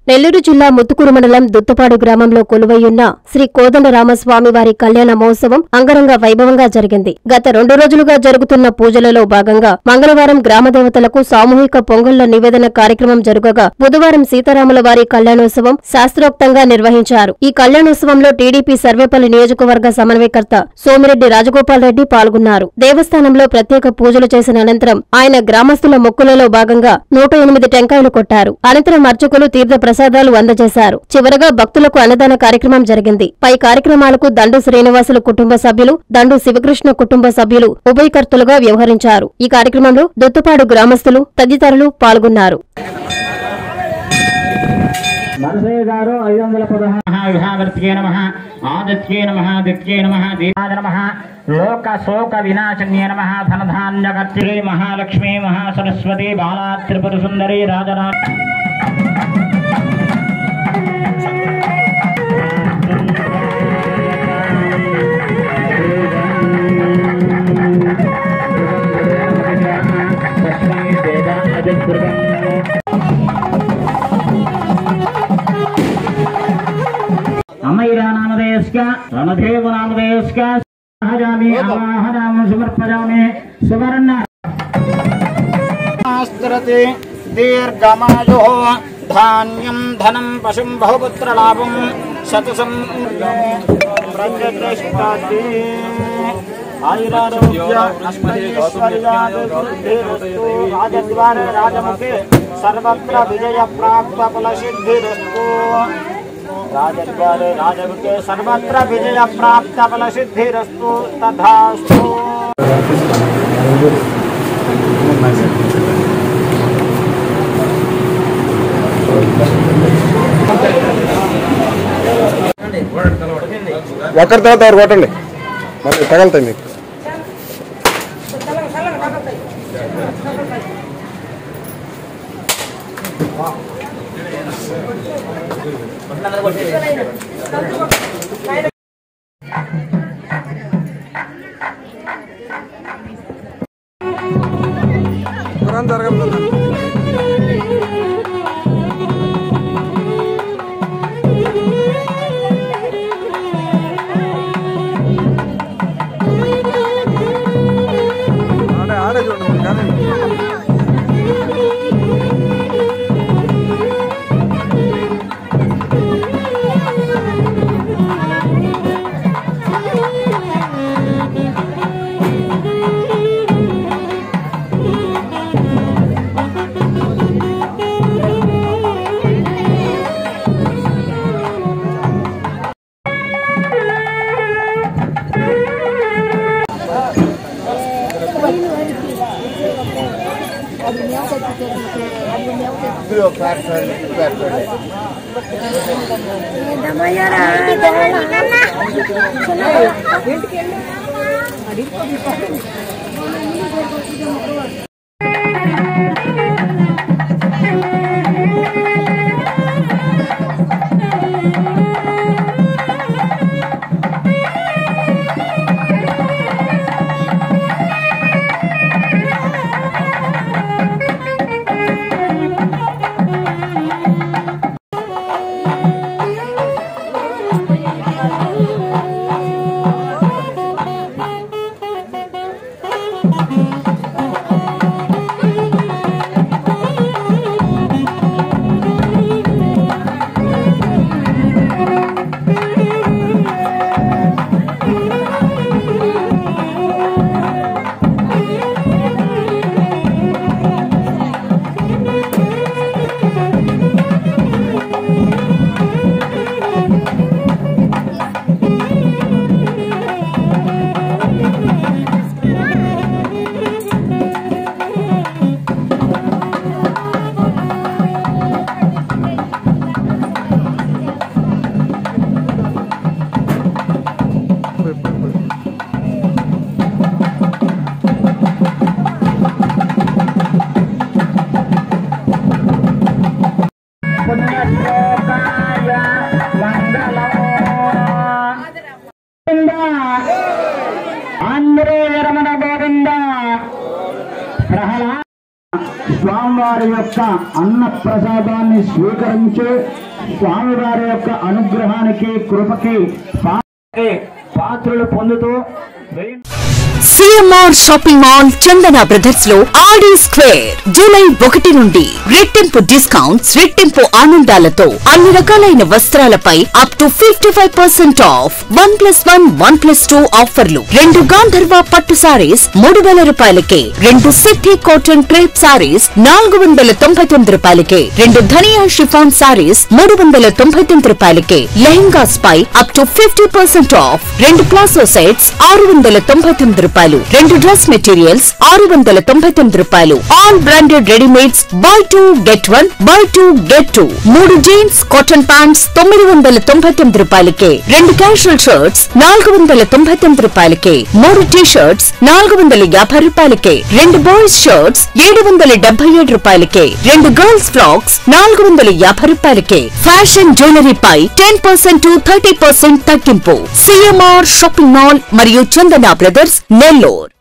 నెల్లూరు జిల్లా ముత్తుకూరు మండలం దుత్తపాడు గ్రామంలో కొలువైయున్న శ్రీ కోదండరామస్వామి వారి కళ్యాణ మహోత్సవం అంగరంగ వైభవంగా జరిగింది గత రెండు రోజులుగా జరుగుతున్న పూజలలో భాగంగా మంగళవారం గ్రామ దేవతలకు సామూహిక పొంగళ్ల నివేదన కార్యక్రమం జరుగగా బుధవారం సీతారాముల వారి కళ్యాణోత్సవం శాస్త్రోక్తంగా నిర్వహించారు ఈ కళ్యాణోత్సవంలో టీడీపీ సర్వేపల్లి నియోజకవర్గ సమన్వయకర్త సోమిరెడ్డి రాజగోపాల్ రెడ్డి పాల్గొన్నారు దేవస్థానంలో ప్రత్యేక పూజలు చేసిన అనంతరం ఆయన గ్రామస్తుల మొక్కులలో భాగంగా నూట ఎనిమిది టెంకాయలు కొట్టారు అనంతరం అర్చకులు తీర్థ ప్రసాదాలు అందజేశారు చివరగా భక్తులకు అన్నదాన కార్యక్రమం జరిగింది పై కార్యక్రమాలకు దండు శ్రీనివాసులు కుటుంబ సభ్యులు దండు శివకృష్ణ కుటుంబ సభ్యులు ఉభయకర్తలుగా వ్యవహరించారు ఈ కార్యక్రమంలో దుత్తుపాడు గ్రామస్తులు తదితరులు పాల్గొన్నారు నరసయ్య గారు ఐదు వందల పదహారు విభాగర్తికే నమ ఆదిత్యే నమ దిత్యే నమ దీపాద నమ లోక శోక వినాశన్యే నమ ధనధాన్యకర్తికే మహాలక్ష్మీ మహాసరస్వతి బాలా త్రిపుర సుందరి రాజరా అమ్మయ్యా నామధేయస్క రణదేవ నామధేయస్క సహజామి ఆవాహనామ సమర్పయామి సువర్ణ ఆస్త్రతే దీర్ఘమాయో ధాన్యం ధనం పశుం బహుపుత్రలాభం శతసం ప్రజతిష్ఠతి ఆయురారోగ్య అష్టైశ్వర్యాభివృద్ధిరస్తు రాజద్వారే రాజముఖే సర్వత్ర విజయ ప్రాప్త ఫలసిద్ధిరస్తు రాజద్వారే రాజముఖే సర్వత్ర విజయ ప్రాప్త ఫలసిద్ధిరస్తు తథాస్తు ఒకరి తర్వాత ఒకరు కొట్టండి మళ్ళీ తగలుతాయి మీకు ఆడే ఆడే చూడండి కానీ స్వామివారి యొక్క అన్న ప్రసాదాన్ని స్వీకరించి స్వామివారి యొక్క అనుగ్రహానికి కృపకి పా- పాత్రలు పొందుతూ వెయ్యి CMR shopping mall Chandana brothers లో ఆడి స్క్వేర్ జూలై ఒకటి నుండి రెట్టింపు డిస్కౌంట్స్ రెట్టింపు ఆనందాలతో అన్ని రకాలైన వస్త్రాలపై up to fifty five percent off one plus one one plus two ఆఫర్లు రెండు గాంధర్వ పట్టు సారీస్ మూడు వేల రూపాయలకే రెండు సిద్ధి కాటన్ క్రేప్ సారీస్ నాలుగు వందల తొంభై తొమ్మిది రూపాయలకే రెండు ధనియా షిఫాన్ సారీస్ మూడు వందల తొంభై తొమ్మిది రూపాయలకే లెహంగాస్ పై up to fifty percent off రెండు ప్లాసో సెట్స్ ఆరు వందల తొంభై తొమ్మిది రూపాయలు రెండు డ్రెస్ మెటీరియల్స్ ఆరు వందల తొంభై తొమ్మిది రూపాయలు all branded readymades buy two get one buy two get two మూడు జీన్స్ కాటన్ ప్యాంట్స్ తొమ్మిది వందల తొంభై తొమ్మిది రూపాయలకే రెండు క్యాషువల్ షర్ట్స్ నాలుగు వందల తొంభై తొమ్మిది రూపాయలకే మూడు టీ షర్ట్స్ నాలుగు వందల యాభై రూపాయలకే రెండు బాయ్స్ షర్ట్స్ ఏడు వందల డెబ్బై ఏడు రూపాయలకే రెండు గర్ల్స్ ఫ్రాక్స్ నాలుగు వందల యాభై రూపాయలకే ఫ్యాషన్ జ్యువెలరీ పై ten percent to thirty percent తగ్గింపు సిఎంఆర్ షాపింగ్ మాల్ మరియు చందన బ్రదర్స్ నెల్లూరు